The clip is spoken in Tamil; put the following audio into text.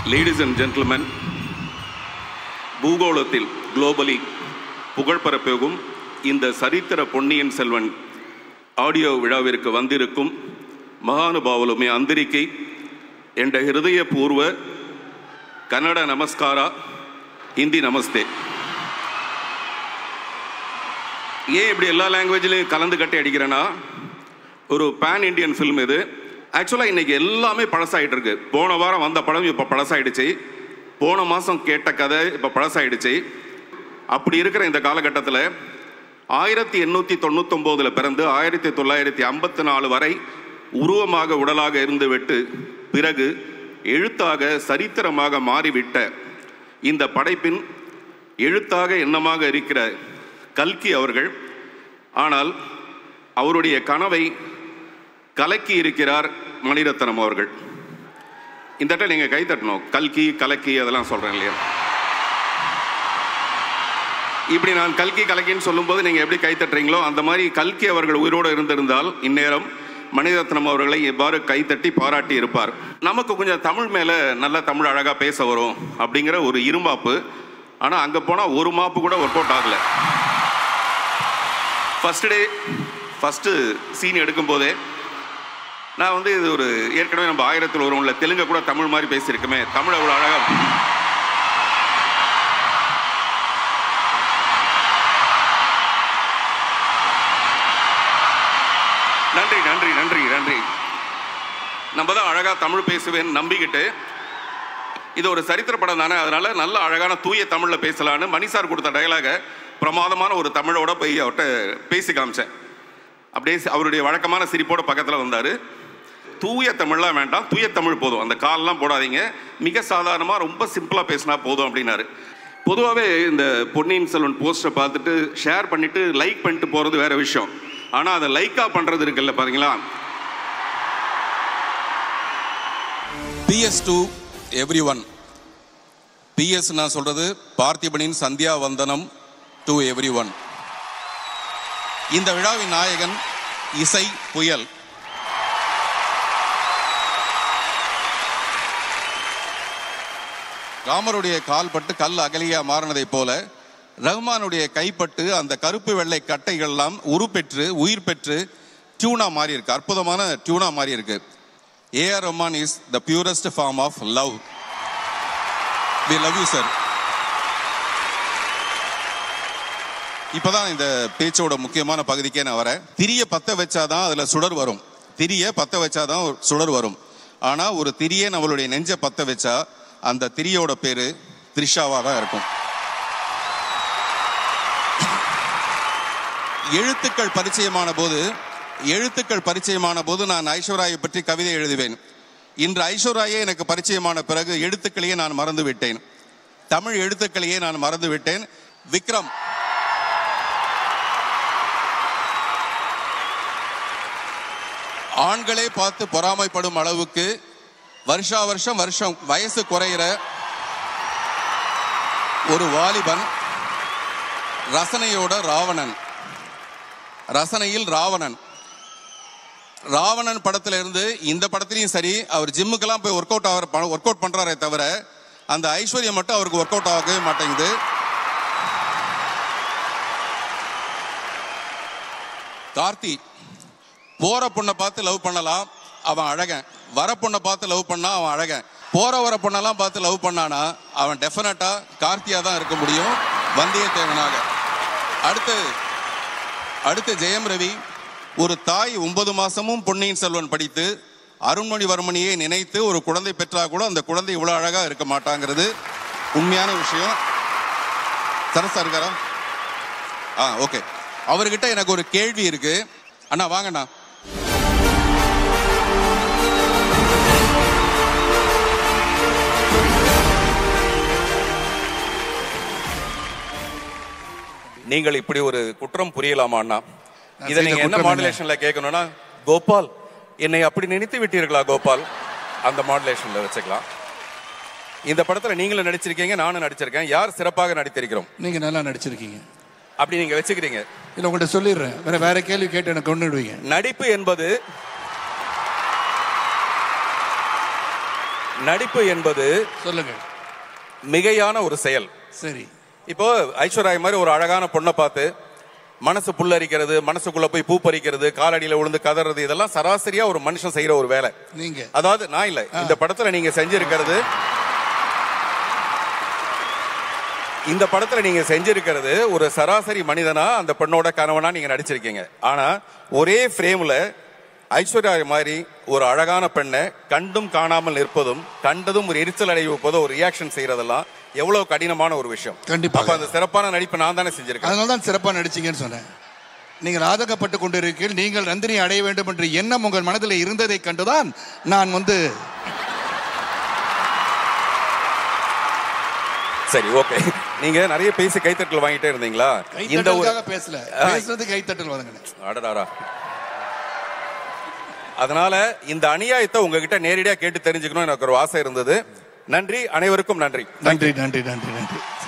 லேடிஸ் அண்ட் ஜென்டில்மென் பூகோளத்தில் குளோபலி புகழ் பரப்போகும் இந்த சரித்திர பொன்னியின் செல்வன் ஆடியோ விழாவிற்கு வந்திருக்கும் மகானுபாவலுமே அந்திரிக்கை என்ற ஹிருதயபூர்வ கன்னட நமஸ்காரா ஹிந்தி நமஸ்தே ஏன் இப்படி எல்லா லாங்குவேஜ்லையும் கலந்து கட்டி அடிக்கிறேன்னா ஒரு பேன் இண்டியன் ஃபில்ம் இது ஆக்சுவலாக இன்னைக்கு எல்லாமே பழசாயிட்டு இருக்கு போன வாரம் வந்த படம் இப்போ பழசாயிடுச்சு போன மாதம் கேட்ட கதை இப்போ பழசாயிடுச்சு அப்படி இருக்கிற இந்த காலகட்டத்தில் ஆயிரத்தி எண்ணூற்றி தொண்ணூத்தொம்போதில் பிறந்து ஆயிரத்தி தொள்ளாயிரத்தி ஐம்பத்தி நாலு வரை உருவமாக உடலாக இருந்துவிட்டு பிறகு எழுத்தாக சரித்திரமாக மாறிவிட்ட இந்த படைப்பின் எழுத்தாக எண்ணமாக இருக்கிற கல்கி அவர்கள் ஆனால் அவருடைய கனவை கலக்கி இருக்கிறார் மணிரத்னம் அவர்கள் இந்த இடத்துல நீங்கள் கை தட்டணும் கல்கி கலக்கி அதெல்லாம் சொல்கிறேன் இல்லையா இப்படி நான் கல்கி கலக்கின்னு சொல்லும்போது நீங்கள் எப்படி கை தட்டுறீங்களோ அந்த மாதிரி கல்கி அவர்கள் உயிரோடு இருந்திருந்தால் இந்நேரம் மணிரத்னம் அவர்களை எவ்வாறு கைத்தட்டி பாராட்டி இருப்பார் நமக்கு கொஞ்சம் தமிழ் மேலே நல்ல தமிழ் அழகாக பேச வரும் அப்படிங்கிற ஒரு இருமாப்பு ஆனால் அங்கே போனால் ஒரு மாப்பு கூட ஒர்க் அவுட் ஆகலை ஃபஸ்ட் டே ஃபஸ்ட்டு சீன் எடுக்கும்போதே நான் வந்து இது ஒரு ஏற்கனவே நம்ம ஆயிரத்தில் ஒரு உள்ள தெலுங்கை கூட தமிழ் மாதிரி பேசியிருக்கோமே தமிழ் அவ்வளோ அழகாக நன்றி நன்றி நன்றி நன்றி நம்ம தான் அழகாக தமிழ் பேசுவேன்னு நம்பிக்கிட்டு இது ஒரு சரித்திர படம் தானே அதனால நல்ல அழகான தூய தமிழில் பேசலான்னு மணி சார் கொடுத்த டயலாக பிரமாதமான ஒரு தமிழோட போய் அவர்கிட்ட பேசி காமிச்சேன் அப்படியே சி- அவருடைய வழக்கமான சிரிப்போட பக்கத்தில் வந்தார் தூய தமிழ்லாம் வேண்டாம் தூய தமிழ் போதும் அந்த கால்லாம் போடாதீங்க மிக சாதாரணமாக ரொம்ப சிம்பிளாக பேசினா போதும் அப்படின்னாரு பொதுவாகவே இந்த பொன்னியின் செல்வன் போஸ்ட்டை பார்த்துட்டு ஷேர் பண்ணிட்டு லைக் பண்ணிட்டு போகிறது வேற விஷயம் ஆனால் அதை லைக்காக பண்ணுறது இருக்குல்ல பாருங்களா PS to every one PS நான் சொல்றது பார்த்திபனின் சந்தியா வந்தனம் டு எவ்ரி ஒன் இந்த விழாவின் நாயகன் இசை புயல் ராமருடைய கால்பட்டு கல் அகலியா மாறினதைப் போல ரஹ்மானுடைய கைப்பட்டு அந்த கருப்பு வெள்ளை கட்டைகள்லாம் உருப்பெற்று உயிர் பெற்று டியூனா மாறி இருக்கு அற்புதமான டியூனா மாறி இருக்கு A R Rahman is the purest form of love we love you sir இப்பதான் இந்த பேச்சோட முக்கியமான பகுதிக்கே நான் வரேன் திரிய பத்த வச்சாதான் அதுல சுடர் வரும் திரிய பத்த வச்சாதான் ஒரு சுடர் வரும் ஆனா ஒரு திரியே நம்மளுடைய நெஞ்ச பத்த வச்சா அந்த திரியோட பேரு த்ரிஷாவா தான் இருக்கும் எழுத்துக்கள் பரிச்சயமான போது எழுத்துக்கள் பரிச்சயமான போது நான் ஐஸ்வர்யாவை பற்றி கவிதை எழுதுவேன் இன்று ஐஸ்வர்யாயே எனக்கு பரிச்சயமான பிறகு எழுத்துக்களையே நான் மறந்து விட்டேன் தமிழ் எழுத்துக்களையே நான் மறந்து விட்டேன் விக்ரம் ஆண்களே பார்த்து பொறாமைப்படும் அளவுக்கு வருஷா வருஷம் வருஷம் வயசு குறையிற ஒரு வாலிபன் ரசனையோட ராவணன் ரசனையில் ராவணன் ராவணன் படத்துல இருந்து இந்த படத்துலயும் சரி அவர் ஜிம்முக்கெல்லாம் போய் ஒர்க் அவுட் ஆகிற ஒர்க் அவுட் பண்றாரே தவிர அந்த ஐஸ்வர்யம் மட்டும் அவருக்கு ஒர்க் அவுட் ஆகவே மாட்டேங்குது கார்த்தி போற பொண்ணை பார்த்து லவ் பண்ணலாம் அவன் அழகன் வர பொண்ணை பார்த்து லவ் பண்ணா அவன் அழகன் போற வர பொண்ணெல்லாம் பார்த்து லவ் பண்ணானா அவன் டெஃபினட்டா கார்த்தியா தான் இருக்க முடியும் வந்தியத்தேவனாக அடுத்து அடுத்து ஜெயம் ரவி ஒரு தாய் ஒன்பது மாசமும் பொன்னியின் செல்வன் படித்து அருண்மொழிவர்மனையே நினைத்து ஒரு குழந்தை பெற்றா கூட அந்த குழந்தை இவ்வளவு அழகா இருக்க மாட்டாங்கிறது உண்மையான விஷயம் சரசா இருக்காரா ஆ ஓகே அவர்கிட்ட எனக்கு ஒரு கேள்வி இருக்கு அண்ணா வாங்கண்ணா நீங்கள் இப்படி ஒரு குற்றம் புரியலாமா அண்ணா நான் இதை செய்த நீங்க என்ன குற்றம் என்ன? மாடுலேஷன்ல கேட்கணும்னா கோபால் என்னை அப்படி நினைத்து விட்டீர்களா கோபால் அந்த மாடுலேஷன்ல வச்சுக்கலாம் இந்த படத்துல நீங்களும் நடிச்சிருக்கீங்க நானும் நடிச்சிருக்கேன் யார் சிறப்பாக நடித்திருக்கிறோம் நீங்க நல்லா நடிச்சிருக்கீங்க அப்படி நீங்க வச்சுக்கிறீங்க இல்ல உங்கள்கிட்ட சொல்லிடுறேன் வேற வேற கேள்வி கேட்டு எனக்கு கொண்டுடுவீங்க நடிப்பு என்பது நடிப்பு என்பது சொல்லுங்க மிகையான ஒரு செயல் சரி இப்போ ஐஸ்வர்யா மாதிரி ஒரு அழகான பொண்ணை பார்த்து மனசு புல்லரிக்கிறது மனசுக்குள்ள போய் பூ பறிக்கிறது காலடியில விழுந்து கதறது இதெல்லாம் சராசரியா ஒரு மனுஷன் செய்யற ஒரு வேலை நீங்க அதாவது நான் இல்ல இந்த படத்துல நீங்க செஞ்சிருக்கிறது இந்த படத்துல நீங்க செஞ்சிருக்கிறது ஒரு சராசரி மனிதனா அந்த பெண்ணோட கணவனா நீங்க நடிச்சிருக்கீங்க ஆனா ஒரே ஃப்ரேம்ல ஐஸ்வர்யா மாதிரி ஒரு அழகான பெண்ணை கண்டும் காணாமல் நிற்பதும் கண்டதும் ஒரு எரிச்சல் அடைவிப்பதும் ஒரு ரியாக்ஷன் செய்யறதெல்லாம் எவ்வளவு கடினமான ஒரு விஷயம் கண்டிப்பாக. அப்ப அந்த சிறப்பான நடிப்பு நான் தானே செஞ்சிருக்கேன் அதனால தான் சிறப்பாக நடிச்சீங்கன்னு சொன்னேன் நீங்கள் ஆதகப்பட்டு கொண்டிருக்கீர்கள் நீங்கள் நந்தினி அடைய வேண்டும் என்ற எண்ணம் உங்கள் மனதில் இருந்ததை கண்டுதான் நான் வந்து சரி ஓகே நீங்க நிறைய பேசி கைத்தட்டல் வாங்கிட்டே இருந்தீங்களா இந்த ஒரு கைத்தட்டலுக்காக பேசல பேசுறது கைத்தட்டல் வதங்க அடடாடா அதனால இந்த அநியாயத்தை உங்ககிட்ட நேரடியா கேட்டு தெரிஞ்சுக்கணும் எனக்கு ஒரு ஆசை இருந்தது நன்றி அனைவருக்கும் நன்றி நன்றி நன்றி நன்றி நன்றி